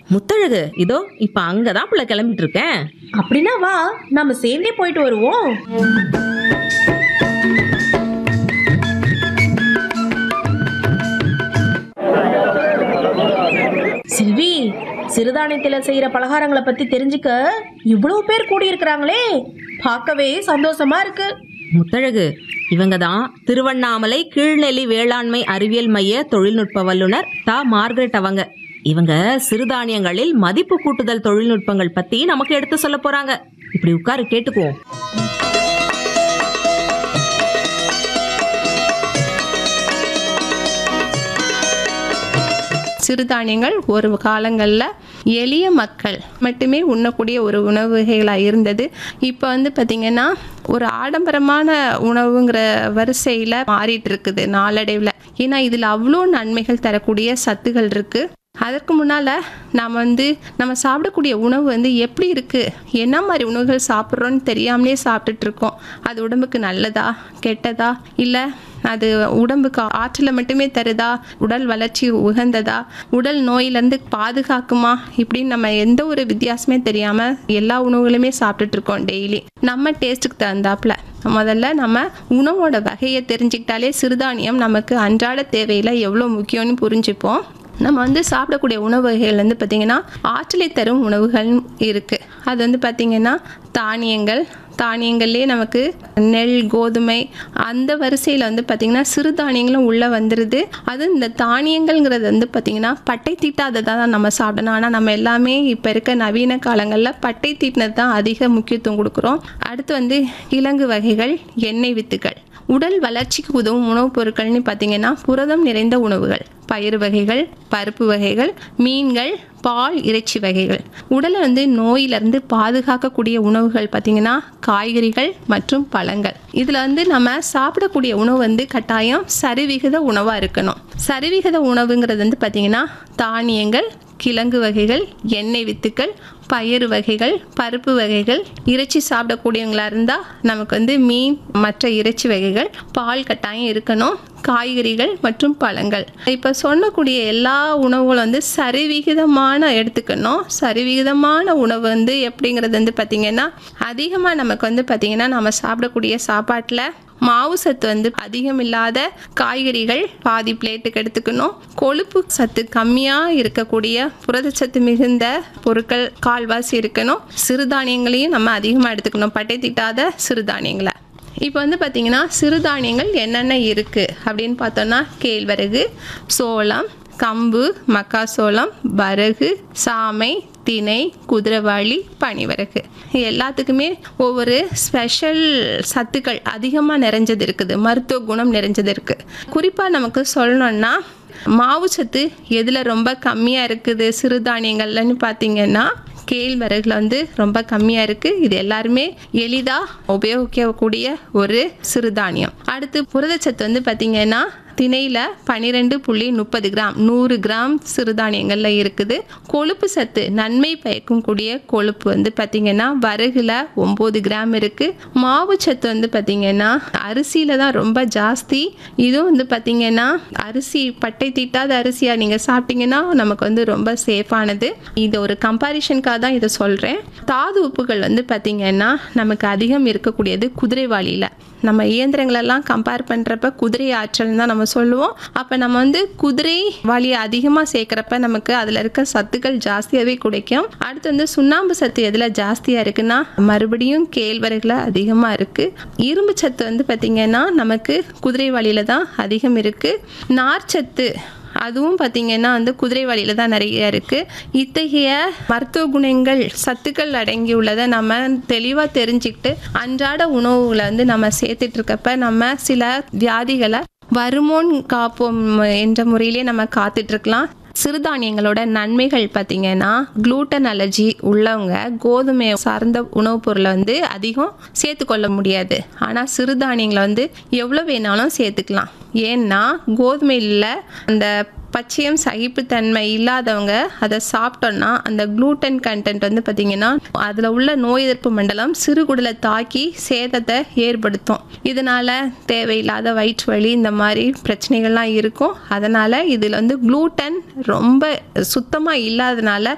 முத்தழகு இதோ இப்ப அங்கதான் புள்ள கிளம்பிட்டு இருக்கேன் அப்படின்னா வா நம்ம சேர்ந்தே போயிட்டு வருவோம் செல்வி சிறுதானியத்துல செய்யற பலகாரங்களை பத்தி தெரிஞ்சுக்க இவ்வளவு பேர் கூடியிருக்கிறாங்களே பார்க்கவே சந்தோஷமா இருக்கு முத்தழகு இவங்க தான் திருவண்ணாமலை கீழ்நெல்லி வேளாண்மை அறிவியல் மைய தொழில்நுட்ப வல்லுனர் தா மார்கரெட் அவங்க இவங்க சிறுதானியங்களில் மதிப்பு கூட்டுதல் தொழில்நுட்பங்கள் பத்தி நமக்கு எடுத்து சொல்ல போறாங்க இப்படி உட்காரு கேட்டுக்குவோம் சிறுதானியங்கள் ஒரு காலங்களில் எளிய மக்கள் மட்டுமே உண்ணக்கூடிய ஒரு உணவு வகைகளாக இருந்தது இப்போ வந்து பார்த்திங்கன்னா ஒரு ஆடம்பரமான உணவுங்கிற வரிசையில் மாறிட்டு இருக்குது நாளடைவில் ஏன்னா இதில் அவ்வளோ நன்மைகள் தரக்கூடிய சத்துகள் இருக்குது அதற்கு முன்னால் நாம் வந்து நம்ம சாப்பிடக்கூடிய உணவு வந்து எப்படி இருக்குது என்ன மாதிரி உணவுகள் சாப்பிட்றோன்னு தெரியாமலே சாப்பிட்டுட்டு இருக்கோம் அது உடம்புக்கு நல்லதா கெட்டதா இல்லை அது உடம்புக்கு ஆற்றலை மட்டுமே தருதா உடல் வளர்ச்சி உகந்ததா உடல் நோயிலேருந்து பாதுகாக்குமா இப்படின்னு நம்ம எந்த ஒரு வித்தியாசமே தெரியாமல் எல்லா உணவுகளுமே சாப்பிட்டுட்டு இருக்கோம் டெய்லி நம்ம டேஸ்ட்டுக்கு தகுந்தாப்புல முதல்ல நம்ம உணவோட வகையை தெரிஞ்சுக்கிட்டாலே சிறுதானியம் நமக்கு அன்றாட தேவையில் எவ்வளோ முக்கியம்னு புரிஞ்சுப்போம் நம்ம வந்து சாப்பிடக்கூடிய உணவு வகைகள் வந்து பார்த்திங்கன்னா ஆற்றலை தரும் உணவுகள் இருக்குது அது வந்து பார்த்திங்கன்னா தானியங்கள் தானியங்கள்லேயே நமக்கு நெல் கோதுமை அந்த வரிசையில் வந்து பார்த்திங்கன்னா சிறுதானியங்களும் உள்ளே வந்துடுது அது இந்த தானியங்கள்ங்கிறது வந்து பார்த்திங்கன்னா பட்டை தீட்டாததாக தான் நம்ம சாப்பிடணும் ஆனால் நம்ம எல்லாமே இப்போ இருக்க நவீன காலங்களில் பட்டை தீட்டினது தான் அதிக முக்கியத்துவம் கொடுக்குறோம் அடுத்து வந்து கிழங்கு வகைகள் எண்ணெய் வித்துக்கள் உடல் வளர்ச்சிக்கு உதவும் உணவுப் பொருட்கள்னு பார்த்தீங்கன்னா புரதம் நிறைந்த உணவுகள் பயிறு வகைகள் பருப்பு வகைகள் மீன்கள் பால் இறைச்சி வகைகள் உடலை வந்து நோயிலிருந்து பாதுகாக்கக்கூடிய உணவுகள் பார்த்திங்கன்னா காய்கறிகள் மற்றும் பழங்கள் இதில் வந்து நம்ம சாப்பிடக்கூடிய உணவு வந்து கட்டாயம் சரிவிகித உணவாக இருக்கணும் சரிவிகித உணவுங்கிறது வந்து பார்த்திங்கன்னா தானியங்கள் கிழங்கு வகைகள் எண்ணெய் வித்துக்கள் பயிறு வகைகள் பருப்பு வகைகள் இறைச்சி சாப்பிடக்கூடியவங்களா இருந்தால் நமக்கு வந்து மீன் மற்ற இறைச்சி வகைகள் பால் கட்டாயம் இருக்கணும் காய்கறிகள் மற்றும் பழங்கள் இப்போ சொல்லக்கூடிய எல்லா உணவுகளும் வந்து சரிவிகிதமான எடுத்துக்கணும் சரிவிகிதமான உணவு வந்து எப்படிங்கிறது வந்து பார்த்திங்கன்னா அதிகமாக நமக்கு வந்து பார்த்திங்கன்னா நம்ம சாப்பிடக்கூடிய சாப்பாட்டில் மாவு சத்து வந்து அதிகம் இல்லாத காய்கறிகள் பாதி பிளேட்டுக்கு எடுத்துக்கணும் கொழுப்பு சத்து கம்மியாக இருக்கக்கூடிய புரதச்சத்து மிகுந்த பொருட்கள் கால்வாசி இருக்கணும் சிறுதானியங்களையும் நம்ம அதிகமாக எடுத்துக்கணும் பட்டை திட்டாத சிறுதானியங்களை இப்போ வந்து பார்த்திங்கன்னா சிறுதானியங்கள் என்னென்ன இருக்குது அப்படின்னு பார்த்தோன்னா கேழ்வரகு சோளம் கம்பு மக்காசோளம் வரகு சாமை திணை குதிரைவாளி பனிவரகு எல்லாத்துக்குமே ஒவ்வொரு ஸ்பெஷல் சத்துக்கள் அதிகமாக நிறைஞ்சது இருக்குது மருத்துவ குணம் நிறைஞ்சது இருக்குது குறிப்பாக நமக்கு சொல்லணும்னா மாவு சத்து எதில் ரொம்ப கம்மியாக இருக்குது சிறுதானியங்கள்லன்னு பார்த்தீங்கன்னா கேழ்வரகுல வந்து ரொம்ப கம்மியாக இருக்குது இது எல்லாருமே எளிதாக உபயோகிக்கக்கூடிய ஒரு சிறுதானியம் அடுத்து புரதச்சத்து வந்து பார்த்திங்கன்னா திணையில் பன்னிரெண்டு புள்ளி முப்பது கிராம் நூறு கிராம் சிறுதானியங்களில் இருக்குது கொழுப்பு சத்து நன்மை பயக்கும் கூடிய கொழுப்பு வந்து பார்த்திங்கன்னா வரகுல ஒம்பது கிராம் இருக்குது மாவு சத்து வந்து பார்த்திங்கன்னா அரிசியில் தான் ரொம்ப ஜாஸ்தி இதுவும் வந்து பார்த்திங்கன்னா அரிசி பட்டை தீட்டாத அரிசியாக நீங்கள் சாப்பிட்டீங்கன்னா நமக்கு வந்து ரொம்ப சேஃபானது இது ஒரு கம்பாரிஷனுக்காக தான் இதை சொல்கிறேன் தாது உப்புகள் வந்து பார்த்திங்கன்னா நமக்கு அதிகம் இருக்கக்கூடியது குதிரைவாளியில் நம்ம இயந்திரங்களெல்லாம் கம்பேர் பண்ணுறப்ப குதிரை ஆற்றல் தான் நம்ம சொல்லுவோம் அப்போ நம்ம வந்து குதிரை வாளியை அதிகமாக சேர்க்குறப்ப நமக்கு அதில் இருக்க சத்துக்கள் ஜாஸ்தியாகவே கிடைக்கும் அடுத்து வந்து சுண்ணாம்பு சத்து எதில் ஜாஸ்தியாக இருக்குன்னா மறுபடியும் கேழ்வரகுல அதிகமாக இருக்குது இரும்பு சத்து வந்து பார்த்திங்கன்னா நமக்கு குதிரை வாளியில் தான் அதிகம் இருக்குது நார்ச்சத்து அதுவும் பார்த்திங்கன்னா வந்து குதிரை வழியில் தான் நிறைய இருக்குது இத்தகைய மருத்துவ குணங்கள் சத்துக்கள் அடங்கியுள்ளதை நம்ம தெளிவாக தெரிஞ்சுக்கிட்டு அன்றாட உணவுகளை வந்து நம்ம சேர்த்துட்டு இருக்கப்ப நம்ம சில வியாதிகளை வருமோன் காப்போம் என்ற முறையிலே நம்ம காத்துட்ருக்கலாம் சிறுதானியங்களோட நன்மைகள் பார்த்திங்கன்னா குளூட்டன் அலர்ஜி உள்ளவங்க கோதுமை சார்ந்த உணவுப் பொருளை வந்து அதிகம் சேர்த்துக்கொள்ள முடியாது ஆனால் சிறுதானியங்களை வந்து எவ்வளோ வேணாலும் சேர்த்துக்கலாம் ஏன்னா கோதுமையில் அந்த பச்சையம் சகிப்புத்தன்மை இல்லாதவங்க அதை சாப்பிட்டோன்னா அந்த குளூட்டன் கண்டென்ட் வந்து பார்த்திங்கன்னா அதில் உள்ள நோய் எதிர்ப்பு மண்டலம் சிறுகுடலை தாக்கி சேதத்தை ஏற்படுத்தும் இதனால் தேவையில்லாத வயிற்று வலி இந்த மாதிரி பிரச்சனைகள்லாம் இருக்கும் அதனால் இதில் வந்து குளூட்டன் ரொம்ப சுத்தமாக இல்லாதனால